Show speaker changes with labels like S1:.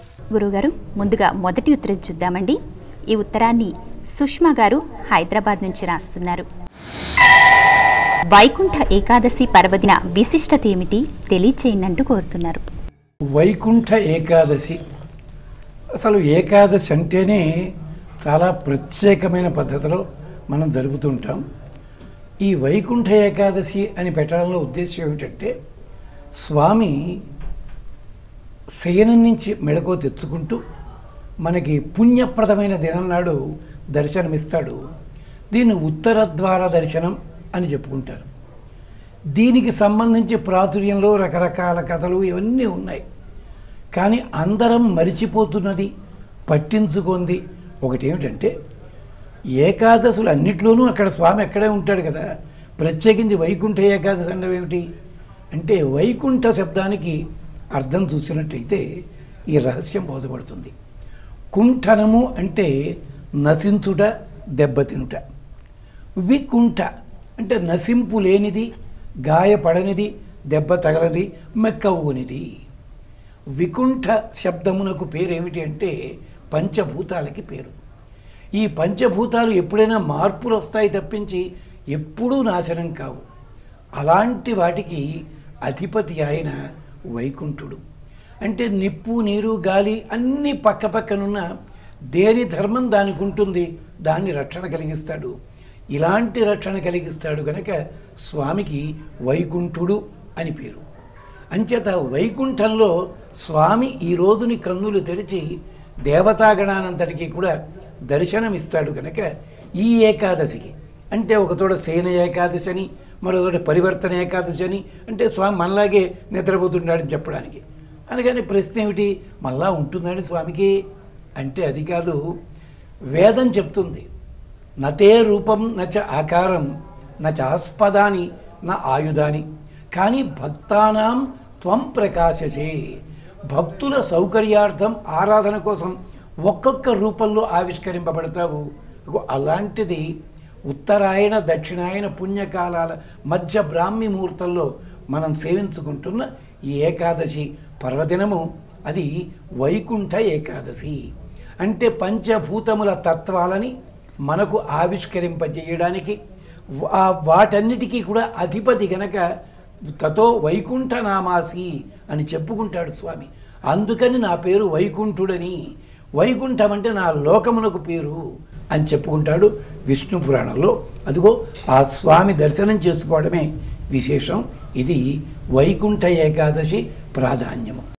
S1: గురుగారు ముందుగా మొదటి ఉత్తరం చూద్దామండి ఈ ఉత్తరాన్ని సుష్మా గారు హైదరాబాద్ నుంచి రాస్తున్నారు వైకుంఠ ఏకాదశి పర్వదిన విశిష్టత ఏమిటి తెలియచేయండి అంటూ కోరుతున్నారు
S2: వైకుంఠ ఏకాదశి అసలు ఏకాదశి అంటేనే చాలా ప్రత్యేకమైన పద్ధతిలో మనం జరుపుతుంటాం ఈ వైకుంఠ ఏకాదశి అని పెట్టడంలో ఉద్దేశం ఏమిటంటే స్వామి శయనం నుంచి మెళకో తెచ్చుకుంటూ మనకి పుణ్యప్రదమైన దినం నాడు దర్శనమిస్తాడు దీన్ని ఉత్తర ద్వార దర్శనం అని చెప్పుకుంటారు దీనికి సంబంధించి ప్రాచుర్యంలో రకరకాల కథలు ఇవన్నీ ఉన్నాయి కానీ అందరం మరిచిపోతున్నది పట్టించుకుంది ఒకటి ఏమిటంటే ఏకాదశులు అన్నిట్లోనూ అక్కడ స్వామి అక్కడే ఉంటాడు కదా ప్రత్యేకించి వైకుంఠ ఏకాదశి అంటే ఏమిటి అంటే వైకుంఠ శబ్దానికి అర్థం చూసినట్టయితే ఈ రహస్యం బోధపడుతుంది కుంఠనము అంటే నశించుట దెబ్బతినుట వికుంఠ అంటే నశింపు లేనిది గాయపడనిది దెబ్బ తగలది మెక్కవునిది వికుంఠ శబ్దమునకు పేరేమిటి అంటే పంచభూతాలకి పేరు ఈ పంచభూతాలు ఎప్పుడైనా మార్పులు వస్తాయి తప్పించి ఎప్పుడూ నాశనం కావు అలాంటి వాటికి అధిపతి ఆయన వైకుంఠుడు అంటే నిప్పు నీరు గాలి అన్నీ పక్క పక్కనున్న దేని ధర్మం దానికి ఉంటుంది దాన్ని రక్షణ కలిగిస్తాడు ఇలాంటి రక్షణ కలిగిస్తాడు కనుక స్వామికి వైకుంఠుడు అని పేరు అంచేత వైకుంఠంలో స్వామి ఈ రోజుని కన్నులు తెరిచి దేవతాగణానంతటికీ కూడా దర్శనమిస్తాడు కనుక ఈ ఏకాదశికి అంటే ఒక తోడ సేన ఏకాదశి అని మరో తోట పరివర్తన ఏకాదశి అని అంటే స్వామి మనలాగే నిద్రపోతుంటాడని చెప్పడానికి అనగానే ప్రశ్న ఏమిటి మళ్ళా ఉంటుందండి స్వామికి అంటే అది కాదు వేదం చెప్తుంది నతే రూపం నచ ఆకారం నచ ఆస్పదాని నా ఆయుధాని కానీ భక్తానాం త్వం ప్రకాశసే భక్తుల సౌకర్యార్థం ఆరాధన కోసం ఒక్కొక్క రూపంలో ఆవిష్కరింపబడతావు ఇగో అలాంటిది ఉత్తరాయణ దక్షిణాయన పుణ్యకాలాల మధ్య బ్రాహ్మీ ముహూర్తంలో మనం సేవించుకుంటున్న ఈ ఏకాదశి పర్వదినము అది వైకుంఠ ఏకాదశి అంటే పంచభూతముల తత్వాలని మనకు ఆవిష్కరింపజేయడానికి వా- వాటన్నిటికీ కూడా అధిపతి గనక తతో వైకుంఠనామాసి అని చెప్పుకుంటాడు స్వామి అందుకని నా పేరు వైకుంఠుడని వైకుంఠం అంటే నా లోకమునకు పేరు అని చెప్పుకుంటాడు విష్ణు పురాణంలో అదిగో ఆ స్వామి దర్శనం చేసుకోవడమే విశేషం ఇది వైకుంఠ ఏకాదశి ప్రాధాన్యము